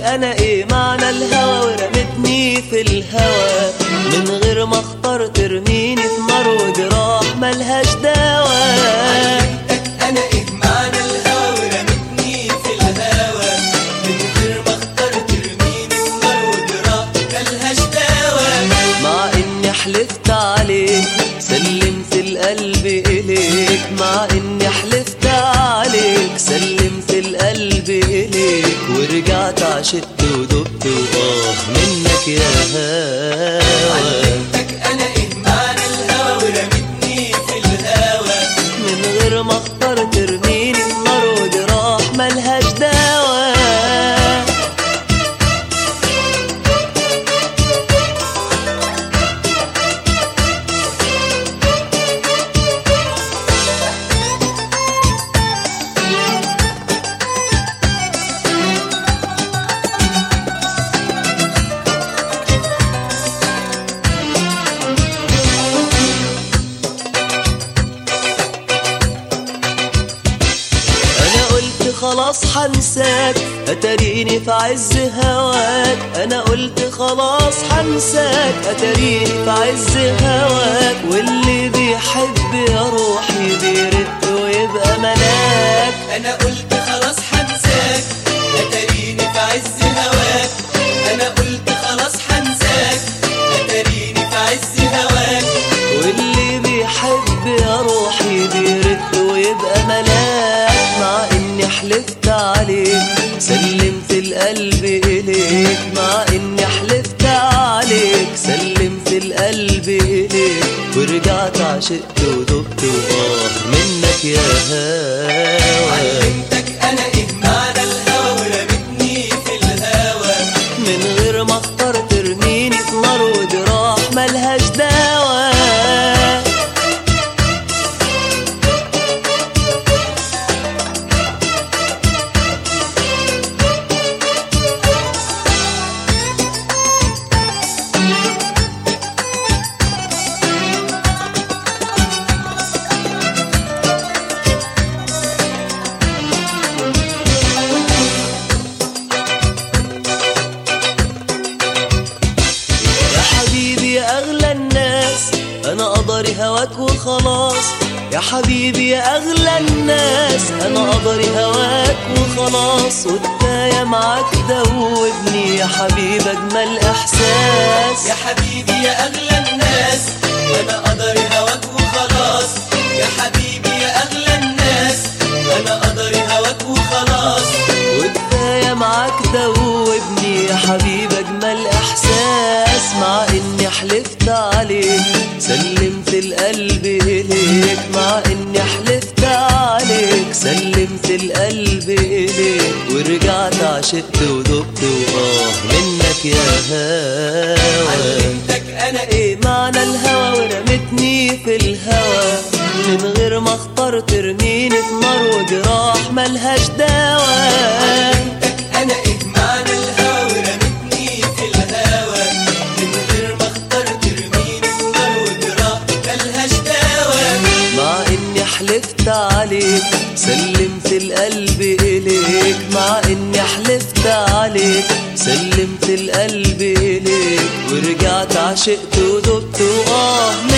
انا ايه معنى الهوى ورمتني في الهوى من غير ما اختار ترميني في نار وجراح ملهاش دواء انا ايه معنى الهوى ورمتني في الهوى من غير ما اختار ترميني في نار وجراح ملهاش دواء مع اني حلفت عليك سلمت القلب اليك مع اني حلفت عليك سلمت القلب اليك ورجعت عشقت ودبت واه منك يا هوى علمتك انا ايه معنى الهوى ورمتني في الهوى من غير ما اختار ترميني في نار وجراح ملهاش دواء انا قلت خلاص حنساك اتريني في عز هواك انا قلت خلاص حنساك اتريني في عز هواك واللي بيحب يا روحي بيرد ويبقى ملاك انا قلت خلاص حنساك اتريني في عز هواك انا قلت خلاص حنساك اتريني في عز هواك واللي بيحب يا روحي بيرد ويبقى ملاك مع اني حلفت عليك سلمت القلب اليك مع اني حلفت عليك سلمت القلب اليك ورجعت عشقت ودبت واه منك يا هوى علمتك انا ايه معنى الهوى ورمتني في الهوى من غير ما اختار ترميني في نار وجراح ملهاش دواء يا حبيبي يا اغلى الناس انا قدري هواك وخلاص يا حبيبي يا اغلى الناس انا قدري هواك وخلاص والتايه معاك دوبني يا حبيبي اجمل احساس يا حبيبي يا اغلى الناس انا قدري هواك وخلاص يا حبيبي يا اغلى الناس انا قدري هواك وخلاص والتايه معاك دوبني يا حبيبي اجمل احساس مع اني حلفت عليك سلمت القلب اليك مع اني حلفت عليك سلمت القلب اليك ورجعت عشقت ودبت واه منك يا هوى علمتك انا ايه ايه معنى الهوى ورمتني في الهوى من غير ما اختار ترميني في نار وجراح ملهاش دواء علمتك انا ايه معنى الهوى ورمتني في الهوى من غير ما اختار ترميني في نار وجراح ملهاش دواء مع اني حلفت عليك سلمت القلب اليك مع اني حلفت عليك سلمت القلب اليك ورجعت عشقت ودبت واه